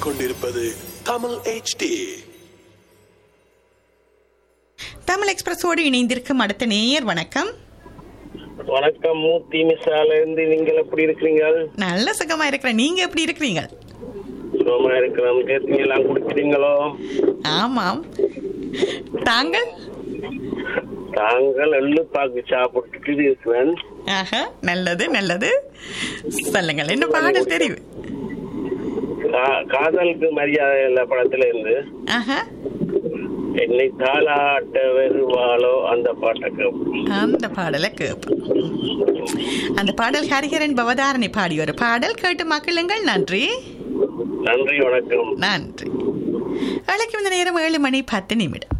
கேட்டுக்கொண்டிருப்பது தமிழ் HD தமிழ் எக்ஸ்பிரஸோடு இணைந்திருக்கும் அடுத்த நேயர் வணக்கம் வணக்கம் மூர்த்தி மிஸ்ஸால இருந்து நீங்கள் எப்படி இருக்கிறீங்க நல்ல சுகமா இருக்கிறேன் நீங்க எப்படி இருக்கிறீங்க சுகமா இருக்கிறோம் கேட்டீங்க எல்லாம் குடிக்கிறீங்களோ ஆமாம் தாங்கள் தாங்கள் எள்ளு பாக்கு சாப்பிட்டுட்டு இருக்கிறேன் ஆஹா நல்லது நல்லது சொல்லுங்கள் என்ன பாடல் தெரியும் கா- காதலுக்கு மரியாதை இல்ல படத்துல இருந்து ஆஹா என்னை தாளாட்ட வருவாளோ அந்த பாட்டை கேட்போம். அந்த பாடலை கேட்போம் அந்த பாடல் ஹரிஹரன் பவதாரணி பாடிய ஒரு பாடல் கேட்டு மக்களுங்கள் நன்றி நன்றி வணக்கம் நன்றி அழைக்கும் இந்த நேரம் ஏழு மணி பத்து நிமிடம்